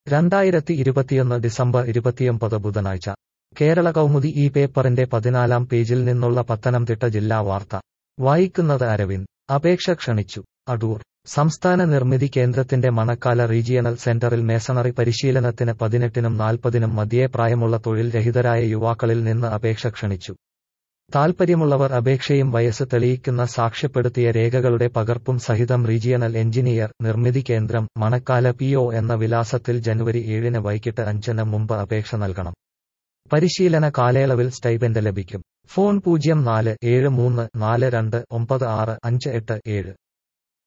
രണ്ടായിരത്തി ഇരുപത്തിയൊന്ന് ഡിസംബർ ഇരുപത്തിയൊമ്പത് ബുധനാഴ്ച കേരള കൗമുദി ഈ പേപ്പറിന്റെ പതിനാലാം പേജിൽ നിന്നുള്ള പത്തനംതിട്ട ജില്ലാ വാർത്ത വായിക്കുന്നത് അരവിന്ദ് അപേക്ഷ ക്ഷണിച്ചു അടൂർ സംസ്ഥാന നിർമ്മിതി കേന്ദ്രത്തിന്റെ മണക്കാല റീജിയണൽ സെന്ററിൽ മേസണറി പരിശീലനത്തിന് പതിനെട്ടിനും നാൽപ്പതിനും മധ്യേ പ്രായമുള്ള തൊഴിൽ രഹിതരായ യുവാക്കളിൽ നിന്ന് അപേക്ഷ ക്ഷണിച്ചു താൽപ്പര്യമുള്ളവർ അപേക്ഷയും വയസ്സ് തെളിയിക്കുന്ന സാക്ഷ്യപ്പെടുത്തിയ രേഖകളുടെ പകർപ്പും സഹിതം റീജിയണൽ എഞ്ചിനീയർ നിർമ്മിതി കേന്ദ്രം മണക്കാല പി ഒ എന്ന വിലാസത്തിൽ ജനുവരി ഏഴിന് വൈകിട്ട് അഞ്ചിന് മുമ്പ് അപേക്ഷ നൽകണം പരിശീലന കാലയളവിൽ സ്റ്റൈപെൻഡ് ലഭിക്കും ഫോൺ പൂജ്യം നാല് ഏഴ് മൂന്ന് നാല് രണ്ട് ഒമ്പത് ആറ് അഞ്ച് എട്ട് ഏഴ്